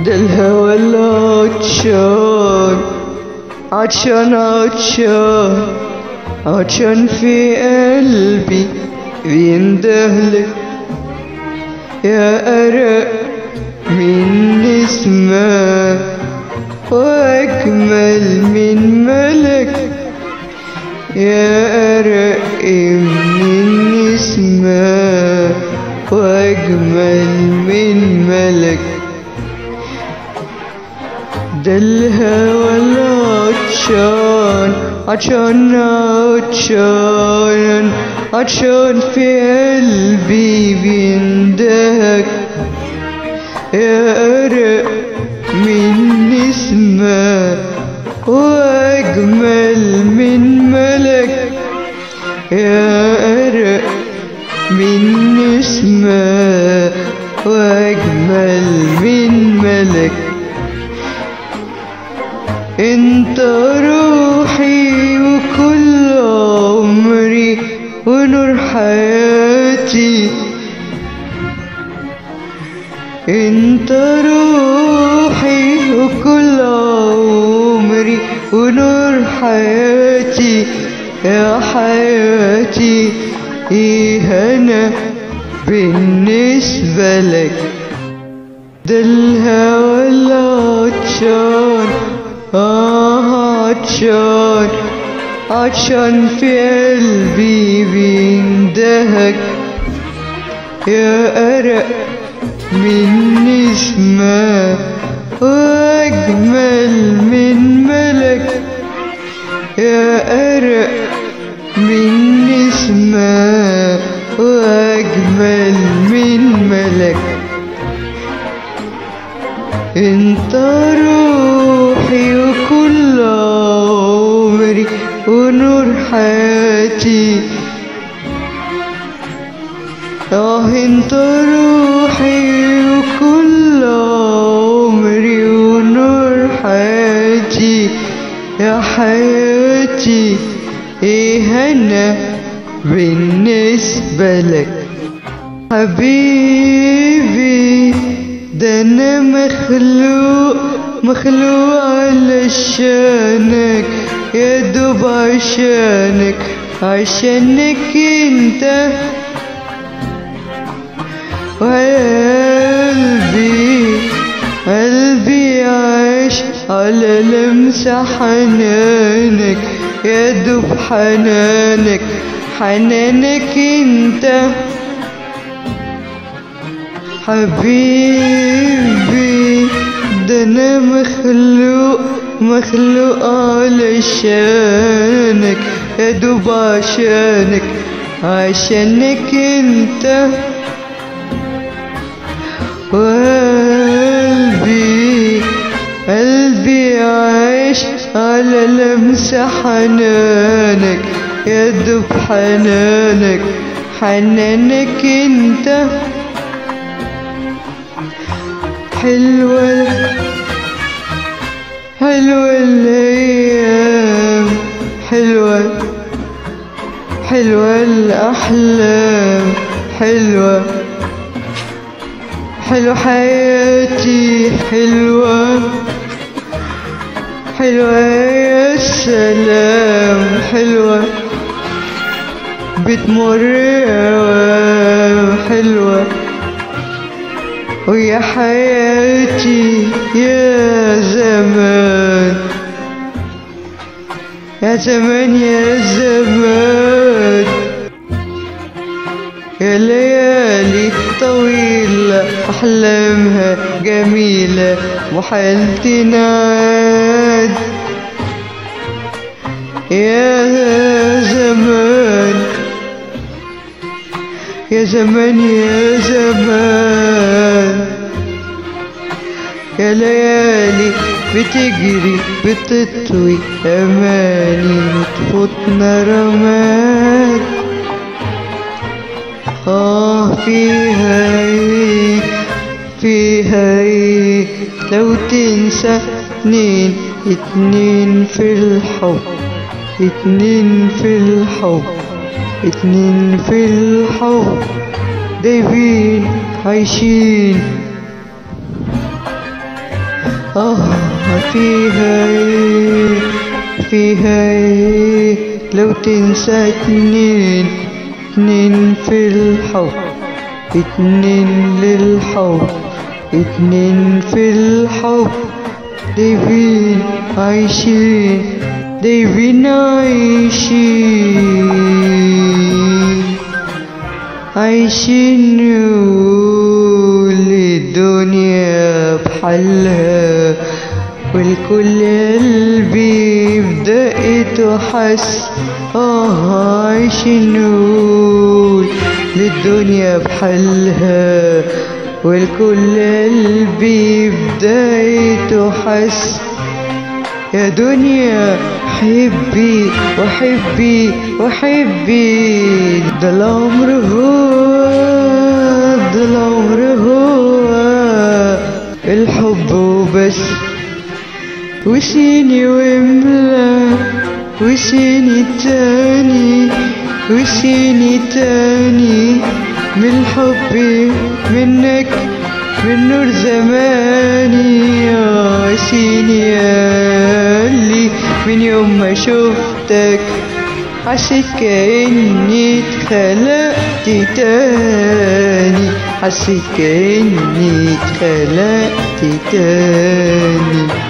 ده الهوى العطشان عطشان عطشان عطشان في قلبي بيندهلك يا أرق من نسمة وأجمل من ملك يا أرق من نسمة وأجمل من ملك ده الهوى العطشان عطشان عطشان عطشان في قلبي بيندهك يا أرق من نسمة وأجمل من ملك يا أرق من نسمة وأجمل من ملك انت روحي وكل عمري ونور حياتي انت روحي وكل عمري ونور حياتي يا حياتي ايه انا بالنسبة لك ده الهوى العطشان آه عطشان عطشان في قلبي بيندهك يا أرق من نسمة وأجمل من ملك يا أرق من نسمة وأجمل من ملك انت روحي وكل عمري ونور حياتي اه انت روحي وكل عمري ونور حياتي يا حياتي ايه انا بالنسبة لك حبيبي ده انا مخلوق مخلوق علشانك يا دوب عشانك عشانك انت وقلبي قلبي عايش على لمسة حنانك يا دوب حنانك حنانك انت حبيبي ده انا مخلوق مخلوق علشانك يا دوب عشانك عشانك انت وقلبي قلبي عايش على لمسة حنانك يا دوب حنانك حنانك انت حلوة حلوة الأيام حلوة حلوة الأحلام حلوة حلو حياتي حلوة حلوة يا سلام حلوة بتمر أوام حلوة ويا حياتي يا زمان يا زمان يا زمان يا ليالي طويلة أحلامها جميلة محال تنعاد يا زمان يا زمان يا زمان يا ليالي بتجري بتطوي أماني تفوتنا رماد آه فيها إيه فيها إيه لو تنسى اتنين اتنين في الحب اتنين في الحب اتنين في الحب دايبين عايشين فيها ايه فيها ايه لو تنسى اتنين اتنين في الحب اتنين للحب اتنين في الحب دايبين عايشين دايبين عايشين عايشين نقول الدنيا بحالها والكل قلبي بدقته حس اه عايشين نقول للدنيا بحالها والكل قلبي بدايته حس يا دنيا حبي وحبي وحبي ده العمر هو ده العمر هو الحب وبس وسيني واملا وسيني تاني وسيني تاني من حبي منك من نور زماني يا سيني يا اللي من يوم ما شفتك حسيت كأني اتخلقت تاني حسيت كأني اتخلقت تاني